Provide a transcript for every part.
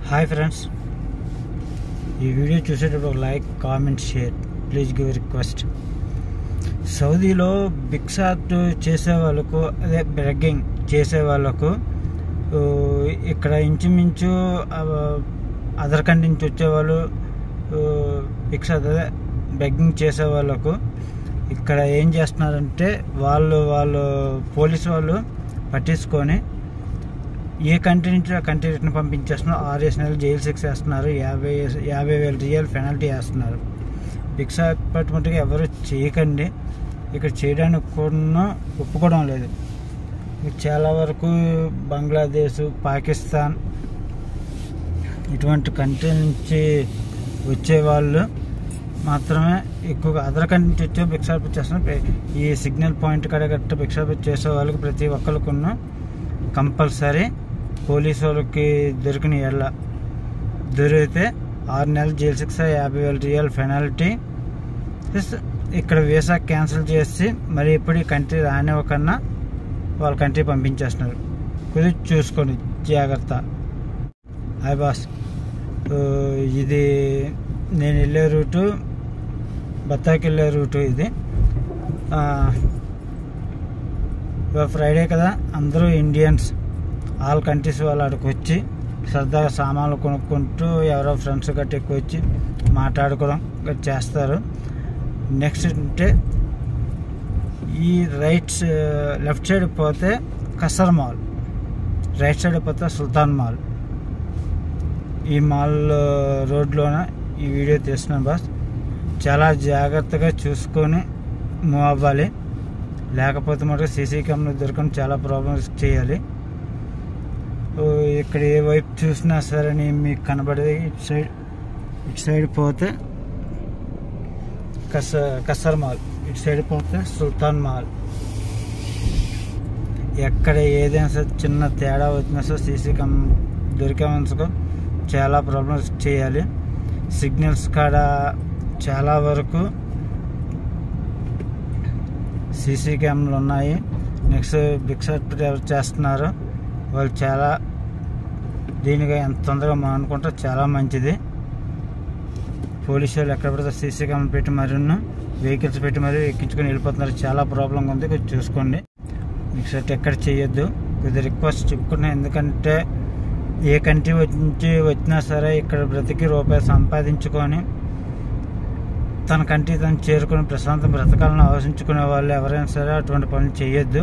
hi friends ఈ video చూసేటప్పుడు ఒక like comment share please give request సౌదీలో బిక్సాట్ చేసే వాళ్ళకు అదే బ్రెగ్గింగ్ చేసే వాళ్ళకు ఊ, ఇక్కడ ఇంచుమించు ఆ, అదర్ కంట్రీ నుంచి వచ్చేవాళ్ళు బిక్సాట్ అదే బెగ్గింగ్ చేసే వాళ్ళకు ఇక్కడ ఏం చేస్తున్నారంటే వాళ్ళు వాళ్ళు పోలీసు వాళ్ళు పట్టించుకొని ఏ కంట్రీ నుంచి ఆ కంట్రీ రిటర్న్ పంపించేస్తున్నారు ఆరేసి నెలలు జైలు శిక్ష వేస్తున్నారు యాభై యాభై వేల రియల్ పెనాల్టీ వేస్తున్నారు భిక్ష పట్టుకుంటే ఎవరు చేయకండి ఇక్కడ చేయడానికి కూడా ఒప్పుకోవడం లేదు చాలా వరకు బంగ్లాదేశ్ పాకిస్తాన్ ఇటువంటి కంట్రీ నుంచి వచ్చే వాళ్ళు మాత్రమే ఎక్కువగా అదర్ కంట్రీ నుంచి వచ్చే భిక్షాపతి చేస్తున్నారు ఈ సిగ్నల్ పాయింట్ కాడ గట్ట భిక్షాపతి చేసే వాళ్ళకి ప్రతి ఒక్కరికున్న కంపల్సరీ పోలీసు వాళ్ళకి దొరికిన ఎళ్ళ దొరికితే ఆరు నెలల జైలు శిక్ష యాభై వేల రియల్ పెనాల్టీ ప్లస్ ఇక్కడ వీసా క్యాన్సిల్ చేసి మరి ఎప్పుడు ఈ కంట్రీ రానివ్వకన్నా వాళ్ళ కంట్రీ పంపించేస్తున్నారు కొద్దిగా చూసుకోండి జాగ్రత్త హాయ్ బాస్ ఓ, ఇది నేను వెళ్ళే రూటు బత్తాకి వెళ్ళే రూటు ఇది ఆ, ఇవాళ ఫ్రైడే కదా అందరూ ఇండియన్స్ ఆల్ కంట్రీస్ వాళ్ళు అక్కడికి వచ్చి సరదాగా సామాన్లు కొనుక్కుంటూ ఎవరో ఫ్రెండ్స్ గట్టి ఎక్కువ వచ్చి మాట్లాడుకోవడం గట్రా చేస్తారు నెక్స్ట్ అంటే ఈ రైట్ లెఫ్ట్ సైడ్ పోతే కసర్ మాల్ రైట్ సైడ్ పోతే సుల్తాన్ మాల్ ఈ మాల్ రోడ్లోన ఈ వీడియో తీస్తున్నాను బాస్ చాలా జాగ్రత్తగా చూసుకొని మూవ్ అవ్వాలి లేకపోతే మటుకు సీసీ కెమెరా దొరకడం చాలా ప్రాబ్లమ్స్ చేయాలి ఓ, ఇక్కడ ఏ వైపు చూసినా సరే అని మీకు కనబడేది ఇటు సైడ్ ఇటు సైడ్ పోతే కస కసర్ మాల్ ఇటు సైడ్ పోతే సుల్తాన్ మాల్ ఎక్కడ ఏదైనా సరే చిన్న తేడా వచ్చినా సరే సీసీ కమ్ దొరికామనుకో చాలా ప్రాబ్లమ్స్ చేయాలి సిగ్నల్స్ కాడ చాలా వరకు సీసీ కెమెరాలు ఉన్నాయి నెక్స్ట్ బిక్సెట్ ఎవరు చేస్తున్నారు వాళ్ళు చాలా దీనిగా ఎంత తొందరగా మనం అనుకుంటే చాలా మంచిది పోలీసు వాళ్ళు ఎక్కడ పడితే సీసీ కెమెరా పెట్టి మరి వెహికల్స్ పెట్టి మరీ ఎక్కించుకొని వెళ్ళిపోతున్నారు చాలా ప్రాబ్లంగా ఉంది కొంచెం చూసుకోండి బిక్సెట్ ఎక్కడ చేయొద్దు కొద్దిగా రిక్వెస్ట్ చెప్పుకున్నా ఎందుకంటే ఏ కంట్రీ నుంచి వచ్చినా సరే ఇక్కడ బ్రతికి రూపాయి సంపాదించుకొని తన కంటి తను చేరుకుని ప్రశాంతం బ్రతకాలని ఆలోచించుకునే వాళ్ళు ఎవరైనా సరే అటువంటి పనులు చేయొద్దు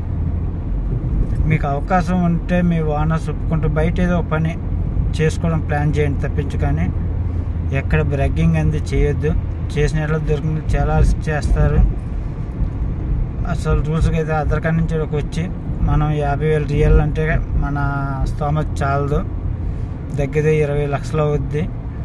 మీకు అవకాశం ఉంటే మీ ఓనర్స్ ఒప్పుకుంటూ బయట ఏదో ఒక పని చేసుకోవడం ప్లాన్ చేయండి తప్పించు కానీ ఎక్కడ బ్రగ్గింగ్ అనేది చేయొద్దు చేసిన ఎట్లా దొరికింది చాలా రిస్క్ చేస్తారు అసలు రూల్స్కి అయితే అదర్ కంట్రీ నుంచి ఇక్కడికి వచ్చి మనం యాభై వేలు రియల్ అంటే మన స్తోమత చాలదు దగ్గర ఇరవై లక్షలు అవుద్ది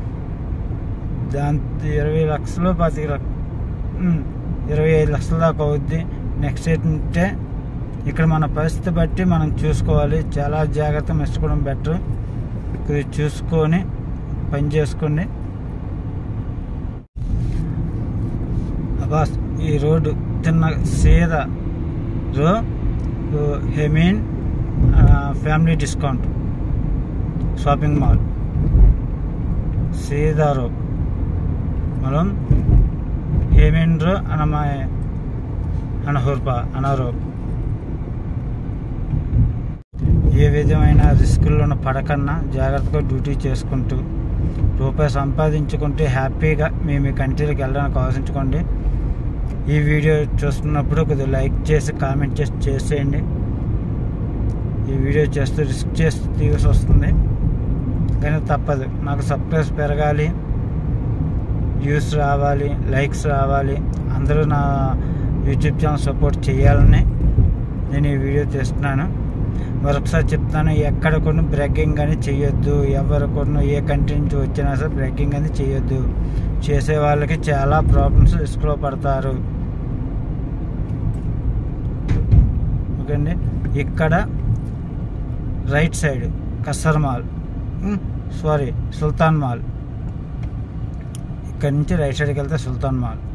దాంతో ఇరవై లక్షలు పాతిక లక్ష ఉమ్, ఇరవై ఐదు లక్షల దాకా అవుద్ది నెక్స్ట్ ఏంటంటే ఇక్కడ మన పరిస్థితి బట్టి మనం చూసుకోవాలి చాలా జాగ్రత్త మెచ్చుకోవడం బెటర్ కొద్దిగా చూసుకొని పని చేసుకోండి బాస్ ఈ రోడ్డు చిన్న సీద రో హెమీన్ ఫ్యామిలీ డిస్కౌంట్ షాపింగ్ మాల్ సీదా రో మనం హేమేంద్ర అనమాయ అనహూర్ప అనరో ఏ విధమైన రిస్కుల్లో పడకన్నా జాగ్రత్తగా డ్యూటీ చేసుకుంటూ రూపాయి సంపాదించుకుంటే హ్యాపీగా మీ మీ కంట్రీలకు వెళ్ళడానికి ఆలోచించుకోండి ఈ వీడియో చూస్తున్నప్పుడు కొద్దిగా లైక్ చేసి కామెంట్ చేసి చేసేయండి ఈ వీడియో చేస్తూ రిస్క్ చేస్తూ తీయాల్సి వస్తుంది కానీ తప్పదు నాకు సబ్స్క్రైబ్స్ పెరగాలి వ్యూస్ రావాలి లైక్స్ రావాలి అందరూ నా యూట్యూబ్ ఛానల్ సపోర్ట్ చేయాలని నేను ఈ వీడియో తీస్తున్నాను మరొకసారి చెప్తాను ఎక్కడ కొన్ని బ్రేకింగ్ అని చేయొద్దు ఎవరు కొన్ని ఏ కంట్రీ నుంచి వచ్చినా సరే బ్రేకింగ్ అని చేయొద్దు చేసే వాళ్ళకి చాలా ప్రాబ్లమ్స్ రిస్క్లో పడతారు ఓకే అండి ఇక్కడ రైట్ సైడ్ కస్సర్ మాల్ సారీ సుల్తాన్ మాల్ ఇక్కడ నుంచి రైట్ సైడ్కి వెళ్తే సుల్తాన్ మాల్